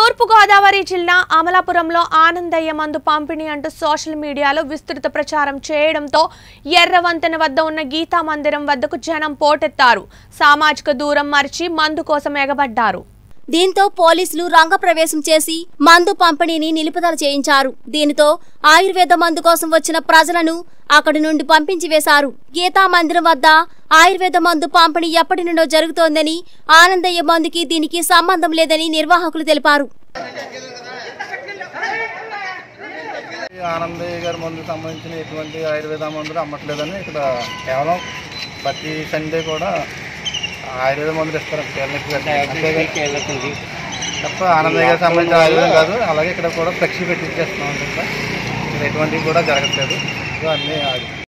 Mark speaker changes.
Speaker 1: తూర్పుగోదావరి జిల్లా అమలాపురంలో ఆనందయ్య మందు పంపిణీ అంటూ సోషల్ మీడియాలో విస్తృత ప్రచారం చేయడంతో ఎర్రవంతెన వద్ద ఉన్న గీతా మందిరం వద్దకు జనం పోటెత్తారు సామాజిక దూరం మరిచి మందు కోసం ఎగబడ్డారు
Speaker 2: దీంతో పోలీసులు రంగప్రవేశం చేసి మందు పంపిణీని నిలుపుదల చేయించారు దీనితో ఆయుర్వేద మందు కోసం వచ్చిన ప్రజలను అక్కడి నుండి పంపించి వేశారు గీతా మందిరం వద్ద ఆయుర్వేద మందు పంపిణీ ఎప్పటి నుండో జరుగుతోందని ఆనందయ్య మందుకి దీనికి సంబంధం లేదని నిర్వాహకులు తెలిపారు
Speaker 3: ఈ ఆనందయ్య గారి మందుకు సంబంధించిన ఎటువంటి ఆయుర్వేద మందులు అమ్మట్లేదని ఇక్కడ కేవలం ప్రతి సండే కూడా ఆయుర్వేద మందులు ఇస్తారు అంతేగాని తప్ప ఆనందయ్య గారికి సంబంధించిన ఆయుర్వేదం కాదు అలాగే ఇక్కడ కూడా ఫ్లెక్సీ పెట్టి ఇచ్చేస్తున్నాం ఇక్కడ ఎటువంటివి కూడా జరగట్లేదు ఇవన్నీ ఆగి